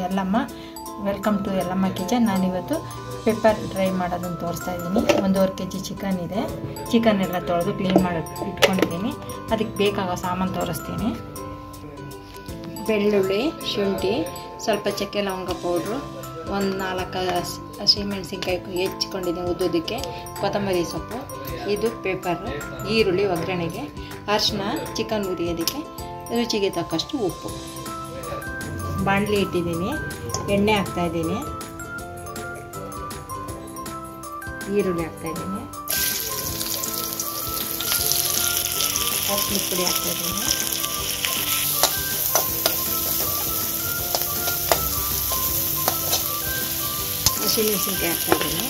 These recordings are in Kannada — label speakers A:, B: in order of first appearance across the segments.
A: Yellamma welcome to Yellamma kitchen ನಾನಿವತ್ತು ಪೆಪ್ಪರ್ ಡ್ರೈ ಮಾಡೋದನ್ನು ತೋರಿಸ್ತಾ ಇದ್ದೀನಿ ಒಂದೂವರೆ ಕೆ ಜಿ ಚಿಕನ್ ಇದೆ ಚಿಕನ್ ಎಲ್ಲ ತೊಳೆದು ಕ್ಲೀನ್ ಮಾಡಿ ಇಟ್ಕೊಂಡಿದ್ದೀನಿ ಅದಕ್ಕೆ ಬೇಕಾಗೋ ಸಾಮಾನು ತೋರಿಸ್ತೀನಿ ಬೆಳ್ಳುಳ್ಳಿ ಶುಂಠಿ ಸ್ವಲ್ಪ ಚಕ್ಕೆ ಲವಂಗ ಪೌಡ್ರು ಒಂದು ನಾಲ್ಕು ಹಸಿಮೆಣಸಿನ್ಕಾಯಿ ಹೆಚ್ಚಿಕೊಂಡಿದ್ದೀನಿ ಉದ್ದೋದಕ್ಕೆ ಕೊತ್ತಂಬರಿ ಸೊಪ್ಪು ಇದು ಪೇಪರು ಈರುಳ್ಳಿ ಒಗ್ಗರಣೆಗೆ ಅರಿಶಿನ ಚಿಕನ್ ಹುರಿಯೋದಕ್ಕೆ ರುಚಿಗೆ ತಕ್ಕಷ್ಟು ಉಪ್ಪು ಬಾಣಲಿ ಇಟ್ಟಿದ್ದೀನಿ ಎಣ್ಣೆ ಹಾಕ್ತಾಯಿದ್ದೀನಿ ಈರುಳ್ಳಿ ಹಾಕ್ತಾಯಿದ್ದೀನಿ ಅರಿಶಿನ ಪುಡಿ ಹಾಕ್ತಾಯಿದ್ದೀನಿ ಹಸಿಮೆಣಸಿನ್ಕಾಯಿ ಹಾಕ್ತಾಯಿದ್ದೀನಿ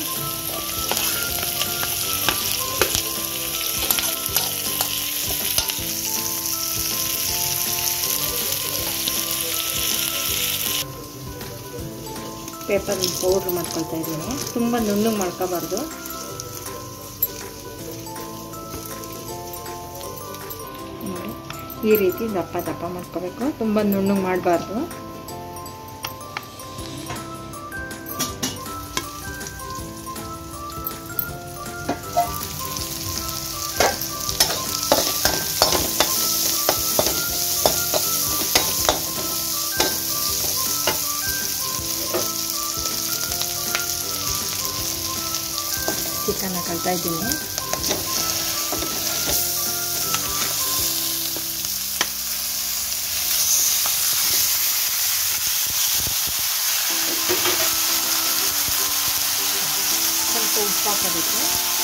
A: ಪೇಪರ್ ಪೌಡ್ರ್ ಮಾಡ್ಕೊಳ್ತಾ ಇದ್ದೀನಿ ತುಂಬ ನುಣ್ಣಗೆ ಮಾಡ್ಕೋಬಾರ್ದು ನೋಡಿ ಈ ರೀತಿ ದಪ್ಪ ದಪ್ಪ ಮಾಡ್ಕೋಬೇಕು ತುಂಬ ನುಣ್ಣಗೆ ಮಾಡಬಾರ್ದು ಚಿಕನ್ ಹಾಕೊಳ್ತಾ ಇದ್ದೀನಿ ಸ್ವಲ್ಪ ಉಪ್ಪು ಹಾಕೋಬೇಕು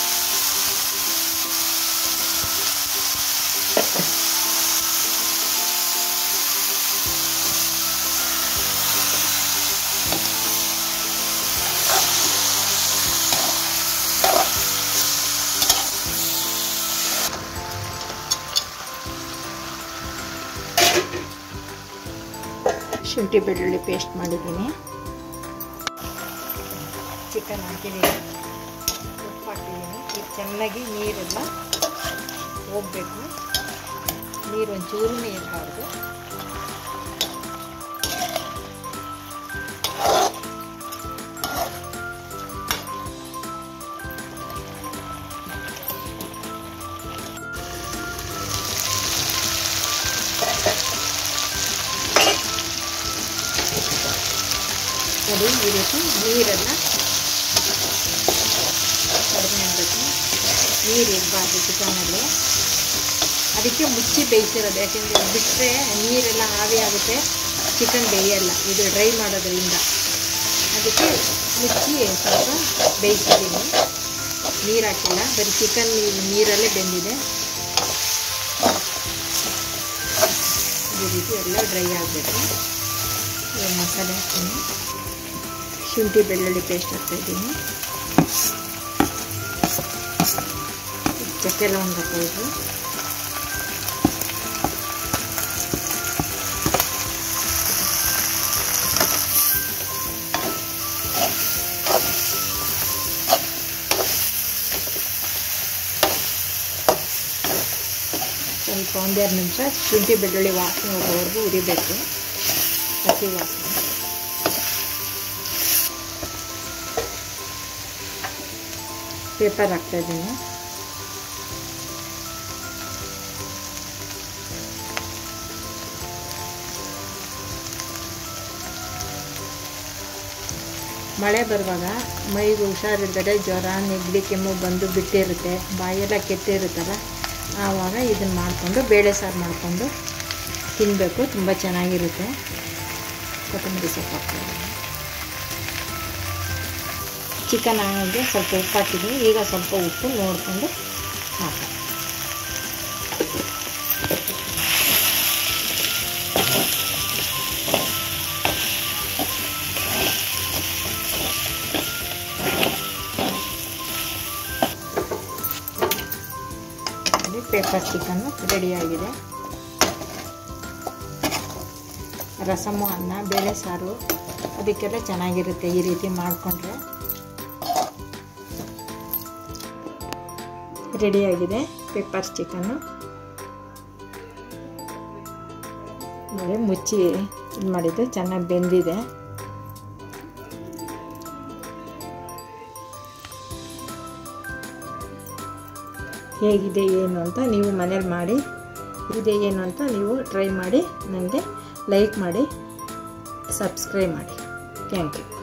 A: ಶುಂಠಿ ಬೆಳ್ಳುಳ್ಳಿ ಪೇಸ್ಟ್ ಮಾಡಿದ್ದೀನಿ ಚಿಕನ್ ಹಾಕಿದ್ದೀನಿ ಉಪ್ಪು ಹಾಕಿದ್ದೀನಿ ಈಗ ಚೆನ್ನಾಗಿ ನೀರೆಲ್ಲ ಹೋಗಬೇಕು ನೀರು ಒಂಚೂರು ಇರಬಾರ್ದು ನೋಡಿ ಈ ರೀತಿ ನೀರನ್ನು ಕಡಿಮೆ ಆಗಬೇಕು ನೀರು ಇರಬಾರ್ದು ಚಿಕನಲ್ಲಿ ಅದಕ್ಕೆ ಮುಚ್ಚಿ ಬೇಯಿಸಿರೋದು ಯಾಕೆಂದರೆ ಬಿಟ್ಟರೆ ನೀರೆಲ್ಲ ಆವಿ ಆಗುತ್ತೆ ಚಿಕನ್ ಬೇಯಲ್ಲ ಇದು ಡ್ರೈ ಮಾಡೋದ್ರಿಂದ ಅದಕ್ಕೆ ಮುಚ್ಚಿ ಸ್ವಲ್ಪ ಬೇಯಿಸಿದ್ದೀನಿ ನೀರು ಹಾಕಿಲ್ಲ ಬರೀ ಚಿಕನ್ ನೀರಲ್ಲೇ ಬೆಂದಿದೆ ಈ ರೀತಿ ಎಲ್ಲ ಡ್ರೈ ಆಗಬೇಕು ಮಸಾಲೆ ಹಾಕ್ತೀನಿ ಶುಂಠಿ ಬೆಳ್ಳುಳ್ಳಿ ಪೇಸ್ಟ್ ಹಾಕ್ತಾಯಿದ್ದೀನಿ ಚಕ್ಕೆ ಲವಂಗ ಪೌಡ್ರು ಸ್ವಲ್ಪ ಒಂದೆರಡು ನಿಮಿಷ ಶುಂಠಿ ಬೆಳ್ಳುಳ್ಳಿ ವಾಸನೆ ಹೋಗೋವರೆಗೂ ಉರಿಬೇಕು ಹಸಿ ವಾಸನೆ ಪೇಪರ್ ಹಾಕ್ತಾಯಿದ್ದೀನಿ ಮಳೆ ಬರುವಾಗ ಮೈಗೆ ಹುಷಾರಿದ್ದರೆ ಜ್ವರ ನೆಗಡಿ ಕೆಮ್ಮು ಬಂದು ಬಿಟ್ಟಿರುತ್ತೆ ಬಾಯೆಲ್ಲ ಕೆಟ್ಟಿರುತ್ತಲ್ಲ ಆವಾಗ ಇದನ್ನು ಮಾಡಿಕೊಂಡು ಬೇಳೆ ಸಾರು ಮಾಡಿಕೊಂಡು ತಿನ್ನಬೇಕು ತುಂಬ ಚೆನ್ನಾಗಿರುತ್ತೆ ಕೊತ್ತಂಬರಿ ಸೊಪ್ಪು ಹಾಕ್ತಾಯಿದ್ದೀನಿ ಚಿಕನ್ ಹಾಗೆ ಸ್ವಲ್ಪ ಉಪ್ಪು ಹಾಕಿದ್ದೀನಿ ಈಗ ಸ್ವಲ್ಪ ಉಪ್ಪು ನೋಡಿಕೊಂಡು ಹಾಕ ಪೇಪರ್ ಚಿಕನ್ನು ರೆಡಿಯಾಗಿದೆ ರಸಮು ಅನ್ನ ಬೇಳೆ ಸಾರು ಅದಕ್ಕೆಲ್ಲ ಚೆನ್ನಾಗಿರುತ್ತೆ ಈ ರೀತಿ ಮಾಡಿಕೊಂಡ್ರೆ ರೆಡಿಯಾಗಿದೆ ಪೆಪ್ಪರ್ ಚಿಕನ್ನು ನೋಡಿ ಮುಚ್ಚಿ ಇದು ಮಾಡಿದ್ದು ಚೆನ್ನಾಗಿ ಬೆಂದಿದೆ ಹೇಗಿದೆ ಏನು ಅಂತ ನೀವು ಮನೇಲಿ ಮಾಡಿ ಇದೆ ಏನು ಅಂತ ನೀವು ಟ್ರೈ ಮಾಡಿ ನನಗೆ ಲೈಕ್ ಮಾಡಿ ಸಬ್ಸ್ಕ್ರೈಬ್ ಮಾಡಿ ಥ್ಯಾಂಕ್ ಯು